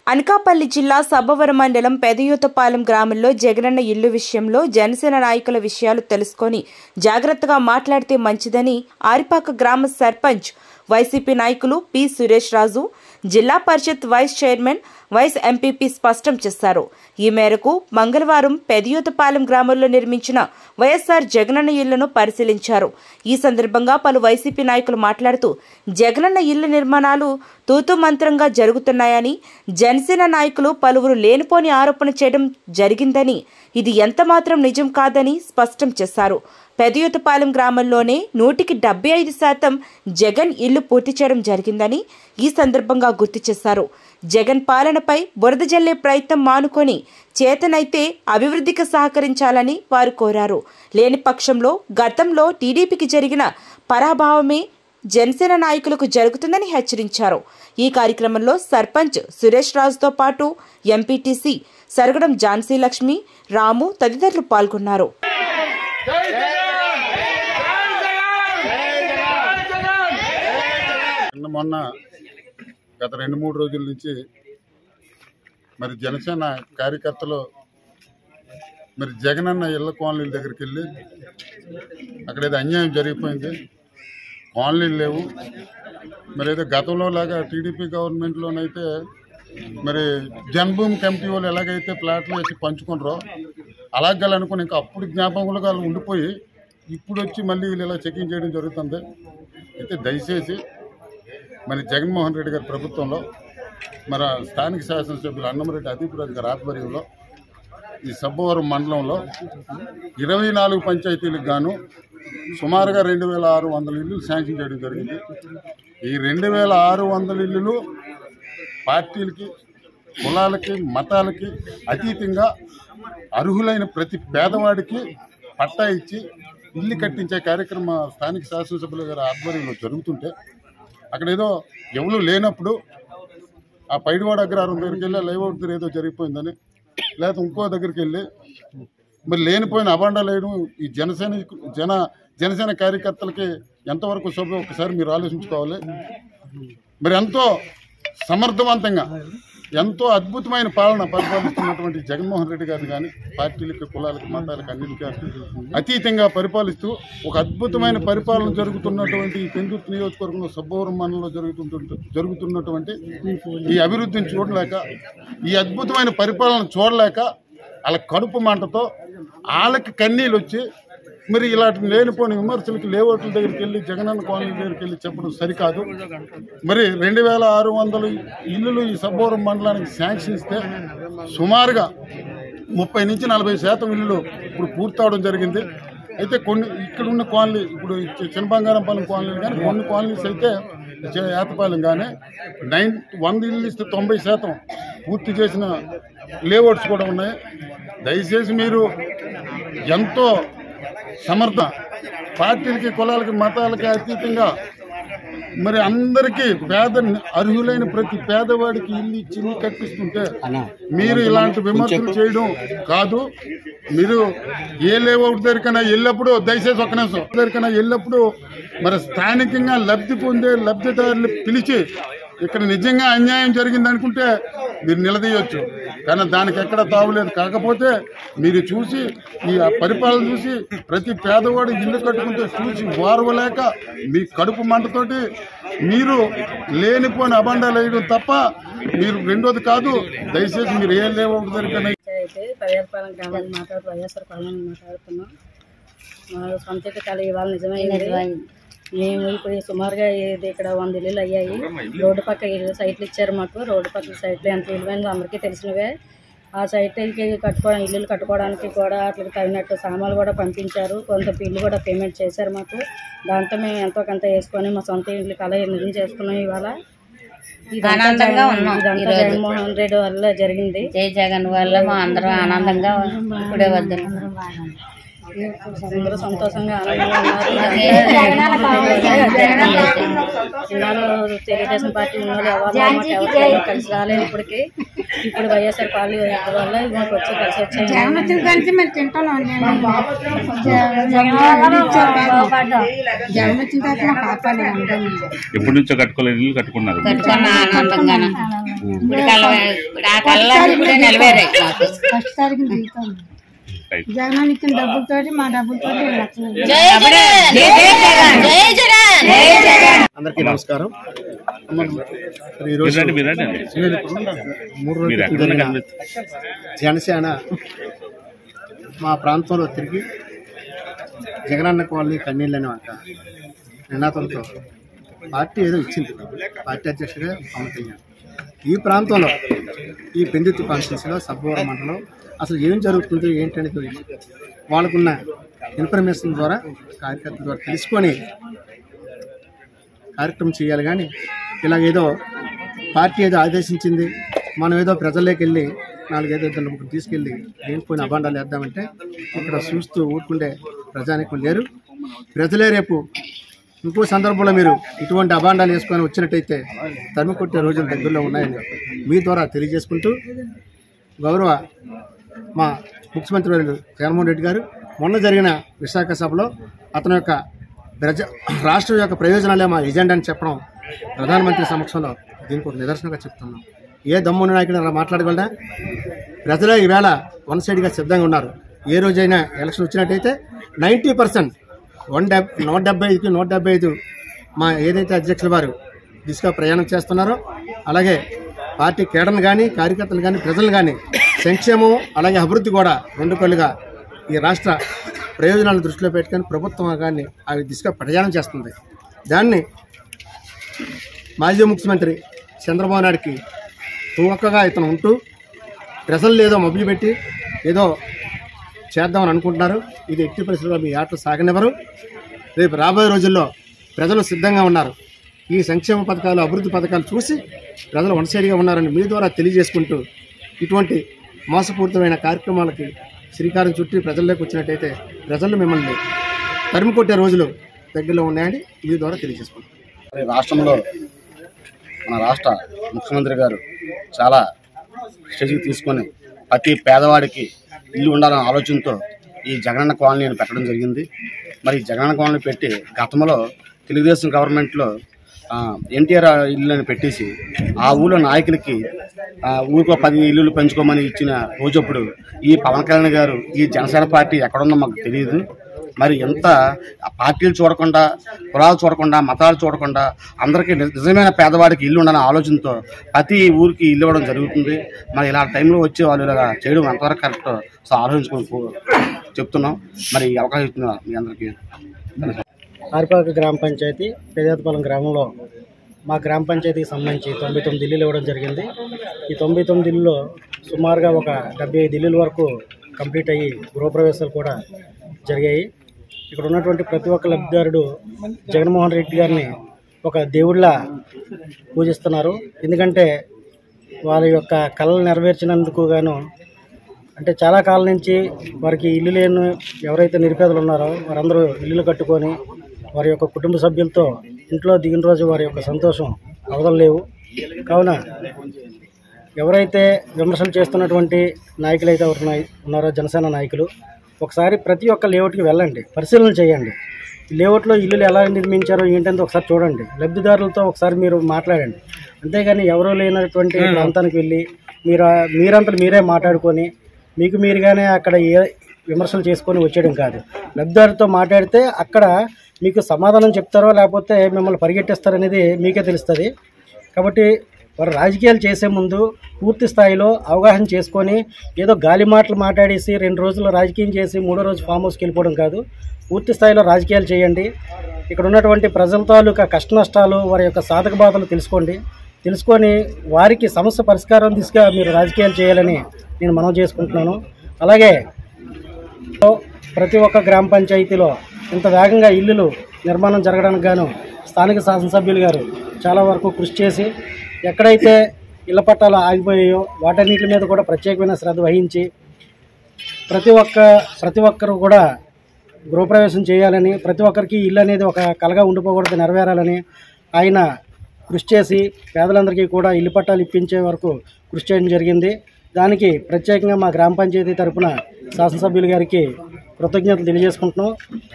అనకాపల్లి జిల్లా సబ్బవరం మండలం పెదయూతపాలెం గ్రామంలో జగనన్న ఇల్లు విషయంలో జనసేన నాయకుల విషయాలు తెలుసుకొని జాగ్రత్తగా మాట్లాడితే మంచిదని ఆరిపాక గ్రామ సర్పంచ్ వైసీపీ నాయకులు P Suresh Raju Zilla Parishad vice chairman vice MPP స్పష్టం చేశారు ఈ మేరకు మంగళవారం పెదయూతపాలెం గ్రామంలో నిర్మించిన వైఎస్ఆర్ జగనన్న ఇళ్లను పరిశీలించారు ఈ సందర్భంగా పలు వైసీపీ నాయకులు మాట్లాడుతూ జగనన్న ఇళ్ల నిర్మాణాలు తూతు మంత్రంగా జరుగుతున్నాయని జనసేన నాయకులు పలువురు లేనిపోని ఆరోపణ చేయడం జరిగిందని ఇది ఎంతమాత్రం నిజం కాదని స్పష్టం చేశారు పెదయూతపాలెం గ్రామంలోనే నూటికి డెబ్బై ఐదు శాతం జగన్ ఇల్లు పూర్తి చేయడం జరిగిందని ఈ సందర్భంగా గుర్తు చేశారు జగన్ పాలనపై బురద జల్లే ప్రయత్నం మానుకొని చేతనైతే అభివృద్ధికి సహకరించాలని వారు కోరారు లేని పక్షంలో గతంలో టీడీపీకి జరిగిన పరాభావమే జనసేన నాయకులకు జరుగుతుందని హెచ్చరించారు ఈ కార్యక్రమంలో సర్పంచ్ సురేష్ రాజుతో పాటు ఎంపీటీసీ సరగడం ఝాన్సీ లక్ష్మి రాము తదితరులు పాల్గొన్నారు నిన్న మొన్న గత రెండు మూడు రోజుల నుంచి మరి జనసేన కార్యకర్తలు మరి జగనన్న ఇళ్ల కాలనీల దగ్గరికి వెళ్ళి అక్కడ ఏదో అన్యాయం జరిగిపోయింది కాలనీలు లేవు మరి ఏదో గతంలో లాగా టీడీపీ గవర్నమెంట్లోనైతే మరి జన్మభూమి కమిటీ వాళ్ళు ఎలాగైతే ప్లాట్లు వేసి పంచుకున్నారో అలాగే అనుకుని ఇంకా అప్పుడు జ్ఞాపకంలో వాళ్ళు ఉండిపోయి ఇప్పుడు వచ్చి మళ్ళీ వీళ్ళు ఇలా చెకింగ్ చేయడం జరుగుతుంది అయితే దయచేసి మరి జగన్మోహన్ రెడ్డి గారి ప్రభుత్వంలో మన స్థానిక శాసనసభ్యులు అన్నమరెడ్డి అదీపురాజు గారి ఆధ్వర్యంలో ఈ సబ్బవరం మండలంలో ఇరవై నాలుగు పంచాయతీలకు గాను సుమారుగా రెండు వేల ఆరు వందల ఇల్లు శాంక్షన్ చేయడం జరిగింది ఈ రెండు వేల ఆరు వందల ఇల్లులు పార్టీలకి కులాలకి మతాలకి అతీతంగా అర్హులైన ప్రతి పేదవాడికి పట్టా ఇచ్చి ఇల్లు కట్టించే కార్యక్రమం స్థానిక శాసనసభ్యుల గారి ఆధ్వర్యంలో జరుగుతుంటే అక్కడ ఏదో ఎవరు లేనప్పుడు ఆ పైడివాడ అగ్రహారం దగ్గరికి వెళ్ళి లేఅవుట్ దగ్గర ఏదో జరిగిపోయిందని లేకపోతే ఇంకో దగ్గరికి వెళ్ళి మరి లేనిపోయిన అబాండాలు వేయడం ఈ జనసేన జన జనసేన కార్యకర్తలకి ఎంతవరకు శుభ్రం ఒకసారి మీరు ఆలోచించుకోవాలి మరి ఎంతో సమర్థవంతంగా ఎంతో అద్భుతమైన పాలన పరిపాలిస్తున్నటువంటి జగన్మోహన్ రెడ్డి గారిని కానీ పార్టీలకి కులాలకి మతాలకి అన్నిటికీ అతీతంగా పరిపాలిస్తూ ఒక అద్భుతమైన పరిపాలన జరుగుతున్నటువంటి ఈ పెందుర్తి నియోజకవర్గంలో సబ్బవరం మండలంలో జరుగుతుంటు జరుగుతున్నటువంటి ఈ అభివృద్ధిని చూడలేక ఈ అద్భుతమైన పరిపాలన చూడలేక వాళ్ళ కడుపు మంటతో వాళ్ళకి కన్నీళ్ళు వచ్చి మరి ఇలాంటి లేనిపోని విమర్శలకి లేఅవుట్ల దగ్గరికి వెళ్ళి జగనన్న కాలనీ దగ్గరికి వెళ్ళి చెప్పడం సరికాదు మరి రెండు వేల ఆరు వందల ఇల్లులు ఈ సబ్బవరం మండలానికి శాంక్షన్ ఇస్తే సుమారుగా ముప్పై నుంచి నలభై శాతం ఇల్లులు ఇప్పుడు పూర్తవడం జరిగింది అయితే కొన్ని ఇక్కడ ఉన్న కాలనీ ఇప్పుడు చిన్నబంగారంపాలెం కాలనీలు కానీ కొన్ని కాలనీస్ అయితే చే- ఏతపాలెం కానీ నైన్ వంద ఇల్లు ఇస్తే తొంభై శాతం పూర్తి చేసిన లేఅవుట్స్ కూడా ఉన్నాయి దయచేసి మీరు ఎంతో సమర్థ పార్టీలకి కులాలకి మతాలకి అతీతంగా మరి అందరికీ పేద అర్హులైన ప్రతి పేదవాడికి ఇల్లు ఇచ్చి ఇల్లు కట్టిస్తుంటే మీరు ఇలాంటి విమర్శలు చేయడం కాదు మీరు ఏ లేఅవుట్ దగ్గరికైనా వెళ్ళినప్పుడు దయచేసి ఒక్క నిమిషం దగ్గరికైనా వెళ్ళినప్పుడు మరి స్థానికంగా లబ్ధి పొందే లబ్ధిదారులు పిలిచి ఇక్కడ నిజంగా అన్యాయం జరిగింది అనుకుంటే మీరు నిలదీయొచ్చు కానీ దానికి ఎక్కడ తావులేదు కాకపోతే మీరు చూసి ఈ పరిపాలన చూసి ప్రతి పేదవాడు ఇల్లు కట్టుకుంటే చూసి వారవలేక మీ కడుపు మంటతోటి మీరు లేనిపోని అబండాలు వేయడం తప్ప మీరు రెండోది కాదు దయచేసి మీరు ఏ లేఅవుట్ దగ్గర అయితే పర్యాటపాలెం గ్రామాన్ని మాట్లాడుతూ వైఎస్ఆర్ పాలన మాట్లాడుతున్నాం మా సొంత ఇల్లు కళ ఇవాళ నిజమైంది మేము ఇప్పుడు సుమారుగా ఇది ఇక్కడ వంద ఇల్లులు అయ్యాయి రోడ్డు పక్క ఇల్లు సైట్లు ఇచ్చారు మాకు రోడ్డు పక్క సైట్లు ఎంత విలువైందో అందరికీ తెలిసినవే ఆ సైట్లకి కట్టుకోవడం ఇల్లులు కట్టుకోవడానికి కూడా అట్లకి తగినట్టు సామాన్లు కూడా పంపించారు కొంత బిల్లు కూడా పేమెంట్ చేశారు మాకు దాంతో మేము ఎంతో కొంత వేసుకొని మా సొంత ఇల్లు కళ నిజం చేసుకున్నాం ఇవాళ ఇదంతా ఆనందంగా జగన్- ఉన్నాం ఇదంతా ఈరోజు. జగన్మోహన్ రెడ్డి వల్ల జరిగింది జై జగన్ వల్ల మా అందరం ఆనందంగా ఇప్పుడే వద్దు అందరూ సంతోషంగా ఆనందంగా ఉన్నారు ఇన్నాళ్ళు తెలుగుదేశం పార్టీ ఉన్న వాళ్ళు ఎవరు మాకు ఎవరికైనా కలిసి రాలేదు ఇప్పటికి ఇప్పుడు వైఎస్ఆర్ పార్టీ వల్ల మాకు వచ్చి కలిసి వచ్చాయి కలిసి మరి తింటాను జగన్ జగన్ వచ్చిన తర్వాత మా పాపాలు అందరం ఎప్పటి నుంచో కట్టుకోలేదు ఇల్లు కట్టుకున్నారు ఫస్ట్ తారీఖున దిగుతాం రైట్. జగన్ ఇచ్చిన డబ్బులతోటి మా డబ్బులతో లక్షలు అందరికీ నమస్కారం మరి మీరు ఈరోజు రండి, మీరు రండి అండి. మూడు మీరు రోజుల ఎక్కడ జరిగిన కనిపిస్తారు జనసేన మా ప్రాంతంలో తిరిగి జగనన్న కాలనీ కన్నీళ్ళు అనే ఒక నినాదంతో పార్టీ ఏదో ఇచ్చింది పార్టీ అధ్యక్షుడిగా పవన్ కళ్యాణ్ ఈ ప్రాంతంలో ఈ పెందుతు కాన్స్టిట్యూన్సీలో సబ్బవరం మండలం అసలు ఏం జరుగుతుంది ఏంటనేది వాళ్ళకున్న ఇన్ఫర్మేషన్ ద్వారా కార్యకర్తల ద్వారా తెలుసుకొని కార్యక్రమం చేయాలి కానీ ఇలాగేదో పార్టీ ఏదో ఆదేశించింది మనం ఏదో ప్రజల్లోకి వెళ్ళి నాలుగైదు ఇద్దరు ముగ్గురు తీసుకెళ్ళి లేనిపోయిన అభాండాలు వేద్దామంటే ఇక్కడ చూస్తూ ఊరుకుండే ప్రజానికం లేరు ప్రజలే రేపు ఇంకో సందర్భంలో మీరు ఇటువంటి అభాండాలు వేసుకొని వచ్చినట్టయితే తరిమి కొట్టే రోజులు దగ్గరలో ఉన్నాయని మీ ద్వారా తెలియజేసుకుంటూ గౌరవ మా ముఖ్యమంత్రి వర్యులు జగన్మోహన్ రెడ్డి గారు మొన్న జరిగిన విశాఖ సభలో అతని యొక్క ప్రజ రాష్ట్రం యొక్క ప్రయోజనాలే మా ఎజెండా అని చెప్పడం ప్రధానమంత్రి సమక్షంలో దీనికి ఒక నిదర్శనంగా చెప్తున్నాం ఏ దమ్మున్న నాయకుడు అలా మాట్లాడగలరా ప్రజలే ఈవేళ వన్ సైడ్గా సిద్ధంగా ఉన్నారు ఏ రోజైనా ఎలక్షన్ వచ్చినట్టయితే నైంటీ పర్సెంట్ వన్ డెబ్ నూట డెబ్బై ఐదుకి నూట డెబ్బై ఐదు మా ఏదైతే అధ్యక్షుల వారు దిశగా ప్రయాణం చేస్తున్నారో అలాగే పార్టీ కేడర్లు కానీ కార్యకర్తలు కానీ ప్రజలు కానీ సంక్షేమం అలాగే అభివృద్ధి కూడా రెండు కళ్ళుగా ఈ రాష్ట్ర ప్రయోజనాలను దృష్టిలో పెట్టుకొని ప్రభుత్వం కానీ ఆ దిశగా ప్రయాణం చేస్తుంది దాన్ని మాజీ ముఖ్యమంత్రి చంద్రబాబు నాయుడికి తూకగా ఇతను ఉంటూ ప్రజలు ఏదో మభ్యపెట్టి ఏదో చేద్దామని అనుకుంటున్నారు ఇది ఎట్టి పరిస్థితుల్లో మీ ఆటలు సాగనివ్వరు రేపు రాబోయే రోజుల్లో ప్రజలు సిద్ధంగా ఉన్నారు ఈ సంక్షేమ పథకాలు అభివృద్ధి పథకాలు చూసి ప్రజలు వనసైడిగా ఉన్నారని మీ ద్వారా తెలియజేసుకుంటూ ఇటువంటి మోసపూరితమైన కార్యక్రమాలకి శ్రీకారం చుట్టి ప్రజల్లోకి వచ్చినట్టయితే ప్రజలు మిమ్మల్ని తరిమి కొట్టే రోజులు దగ్గరలో ఉన్నాయని మీ ద్వారా తెలియజేసుకుంటాం మరి రాష్ట్రంలో మన రాష్ట్ర ముఖ్యమంత్రి గారు చాలా స్టేజ్కి తీసుకొని ప్రతి పేదవాడికి ఇల్లు ఉండాలనే ఆలోచనతో ఈ జగనన్న కాలనీని పెట్టడం జరిగింది మరి ఈ జగనన్న కాలనీ పెట్టి గతంలో తెలుగుదేశం గవర్నమెంట్లో ఎన్టీఆర్ ఇల్లు అని పెట్టేసి ఆ ఊళ్ళో నాయకులకి ఆ, ఊరికో పది ఇల్లులు పెంచుకోమని ఇచ్చిన రోజప్పుడు ఈ పవన్ కళ్యాణ్ గారు ఈ జనసేన పార్టీ ఎక్కడుందో మాకు తెలియదు మరి ఎంత ఆ పార్టీలు చూడకుండా కులాలు చూడకుండా మతాలు చూడకుండా అందరికీ నిజ- నిజమైన పేదవాడికి ఇల్లు ఉండాలనే ఆలోచనతో ప్రతి ఊరికి ఇల్లు ఇవ్వడం జరుగుతుంది మరి ఇలా టైంలో వచ్చి వాళ్ళు ఇలా చేయడం ఎంతవరకు కరెక్ట్ సో ఆలోచించుకొని పో- చెప్తున్నాం మరి ఈ అవకాశం ఇస్తున్నా మీ అందరికీ ఆరిపాక గ్రామ పంచాయతీ పెదాతపాలెం గ్రామంలో మా గ్రామ పంచాయతీకి సంబంధించి తొంభై తొమ్మిది ఇల్లులు ఇవ్వడం జరిగింది ఈ తొంభై తొమ్మిది ఇల్లులో సుమారుగా ఒక డెబ్బై ఐదు ఇల్లుల వరకు కంప్లీట్ అయ్యి గృహప్రవేశాలు కూడా జరిగాయి ఇక్కడ ఉన్నటువంటి ప్రతి ఒక్క లబ్ధిదారుడు జగన్మోహన్ రెడ్డి గారిని ఒక దేవుడిలా పూజిస్తున్నారు ఎందుకంటే వారి యొక్క కళలు నెరవేర్చినందుకు గాను అంటే చాలా కాలం నుంచి వారికి ఇల్లు లేని ఎవరైతే నిరుపేదలు ఉన్నారో వారందరూ ఇల్లులు కట్టుకొని వారి యొక్క కుటుంబ సభ్యులతో ఇంట్లో దిగిన రోజు వారి యొక్క సంతోషం అవదలేవు కావున ఎవరైతే విమర్శలు చేస్తున్నటువంటి నాయకులు అయితే ఎవరు నాయ- ఉన్నారో జనసేన నాయకులు ఒకసారి ప్రతి ఒక్క లేఅవుట్కి వెళ్ళండి పరిశీలన చేయండి లేఅవుట్లో ఇల్లులు ఎలా నిర్మించారో ఏంటంటే ఒకసారి చూడండి లబ్ధిదారులతో ఒకసారి మీరు మాట్లాడండి అంతేగాని ఎవరూ లేనటువంటి ప్రాంతానికి వెళ్ళి మీరు ఆ- మీరంతలు మీరే మాట్లాడుకొని మీకు మీరుగానే అక్కడ ఏ విమర్శలు చేసుకొని వచ్చేయడం కాదు లబ్ధిదారుతో మాట్లాడితే అక్కడ మీకు సమాధానం చెప్తారో లేకపోతే మిమ్మల్ని పరిగెట్టేస్తారనేది మీకే తెలుస్తుంది కాబట్టి వారు రాజకీయాలు చేసే ముందు పూర్తి స్థాయిలో అవగాహన చేసుకొని ఏదో గాలి మాటలు మాట్లాడేసి రెండు రోజులు రాజకీయం చేసి మూడో రోజు ఫామ్ హౌస్కి వెళ్ళిపోవడం కాదు పూర్తి స్థాయిలో రాజకీయాలు చేయండి ఇక్కడ ఉన్నటువంటి ప్రజల తాలూకా కష్ట నష్టాలు వారి యొక్క సాధక బాధలు తెలుసుకోండి తెలుసుకొని వారికి సమస్య పరిష్కారం దిశగా మీరు రాజకీయాలు చేయాలని నేను మనవి చేసుకుంటున్నాను అలాగే ప్రతి ఒక్క గ్రామ పంచాయతీలో ఇంత వేగంగా ఇల్లులు నిర్మాణం జరగడానికి గాను స్థానిక శాసనసభ్యులు గారు చాలా వరకు కృషి చేసి ఎక్కడైతే ఇళ్ల పట్టాలు ఆగిపోయాయో వాటన్నిటి మీద కూడా ప్రత్యేకమైన శ్రద్ధ వహించి ప్రతి ఒక్క ప్రతి ఒక్కరు కూడా గృహప్రవేశం చేయాలని ప్రతి ఒక్కరికి ఇల్లు అనేది ఒక కలగా ఉండిపోకూడదు నెరవేరాలని ఆయన కృషి చేసి పేదలందరికీ కూడా ఇల్లు పట్టాలు ఇప్పించే వరకు కృషి చేయడం జరిగింది దానికి ప్రత్యేకంగా మా గ్రామ పంచాయతీ తరపున శాసనసభ్యులు గారికి కృతజ్ఞతలు తెలియజేసుకుంటున్నాం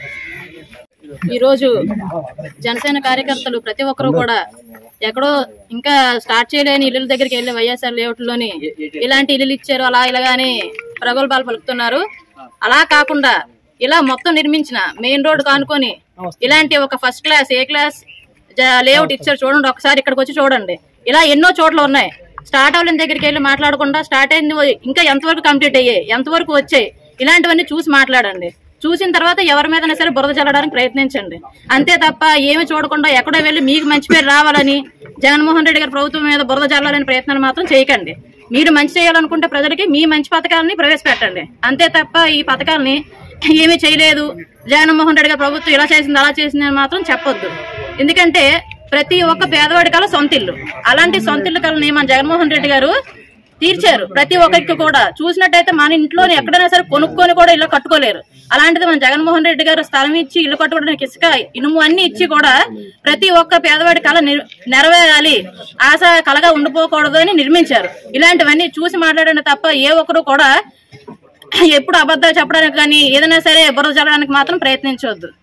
ఈరోజు జనసేన కార్యకర్తలు ప్రతి ఒక్కరూ కూడా ఎక్కడో ఇంకా స్టార్ట్ చేయలేని ఇల్లుల దగ్గరికి వెళ్ళి వైఎస్ఆర్ లేఅవుట్లోని ఇలాంటి ఇల్లులు ఇచ్చారు అలా ఇలాగాని ప్రగల్భాలు పలుకుతున్నారు అలా కాకుండా ఇలా మొత్తం నిర్మించిన మెయిన్ రోడ్ కానుకొని ఇలాంటి ఒక first class A class layout ఇచ్చారు చూడండి ఒకసారి ఇక్కడికి వచ్చి చూడండి ఇలా ఎన్నో చోట్ల ఉన్నాయి స్టార్ట్ అవ్వలేని దగ్గరికి వెళ్ళి మాట్లాడకుండా స్టార్ట్ అయింది ఇంకా ఎంతవరకు కంప్లీట్ అయ్యాయి ఎంతవరకు వచ్చాయి ఇలాంటివన్నీ చూసి మాట్లాడండి చూసిన తర్వాత ఎవరి మీదైనా సరే బురద చల్లడానికి ప్రయత్నించండి అంతే తప్ప ఏమి చూడకుండా ఎక్కడో వెళ్ళి మీకు మంచి పేరు రావాలని జగన్మోహన్ రెడ్డి గారి ప్రభుత్వం మీద బురద చల్లాలని ప్రయత్నాలు మాత్రం చేయకండి మీరు మంచి చేయాలనుకుంటే ప్రజలకి మీ మంచి పథకాలని ప్రవేశపెట్టండి అంతే తప్ప ఈ పథకాలని ఏమీ చేయలేదు జగన్మోహన్ రెడ్డి గారి ప్రభుత్వం ఇలా చేసింది అలా చేసింది అని మాత్రం చెప్పొద్దు ఎందుకంటే ప్రతి ఒక్క పేదవాడి కల సొంత ఇల్లు అలాంటి సొంత ఇల్లు కలని మన జగన్మోహన్ రెడ్డి గారు తీర్చారు ప్రతి ఒక్కరికి కూడా చూసినట్టయితే మన ఇంట్లో ఎక్కడైనా సరే కొనుక్కొని కూడా ఇల్లు కట్టుకోలేరు అలాంటిది మన జగన్మోహన్ రెడ్డి గారు స్థలం ఇచ్చి ఇల్లు కట్టుకోవడానికి ఇసుక ఇనుము అన్ని ఇచ్చి కూడా ప్రతి ఒక్క పేదవాడి కళ నెర- నెరవేరాలి ఆశ కలగా ఉండిపోకూడదు అని నిర్మించారు ఇలాంటివన్నీ చూసి మాట్లాడండి తప్ప ఏ ఒక్కరు కూడా ఎప్పుడు అబద్ధాలు చెప్పడానికి కానీ ఏదైనా సరే బురద చల్లడానికి మాత్రం ప్రయత్నించవద్దు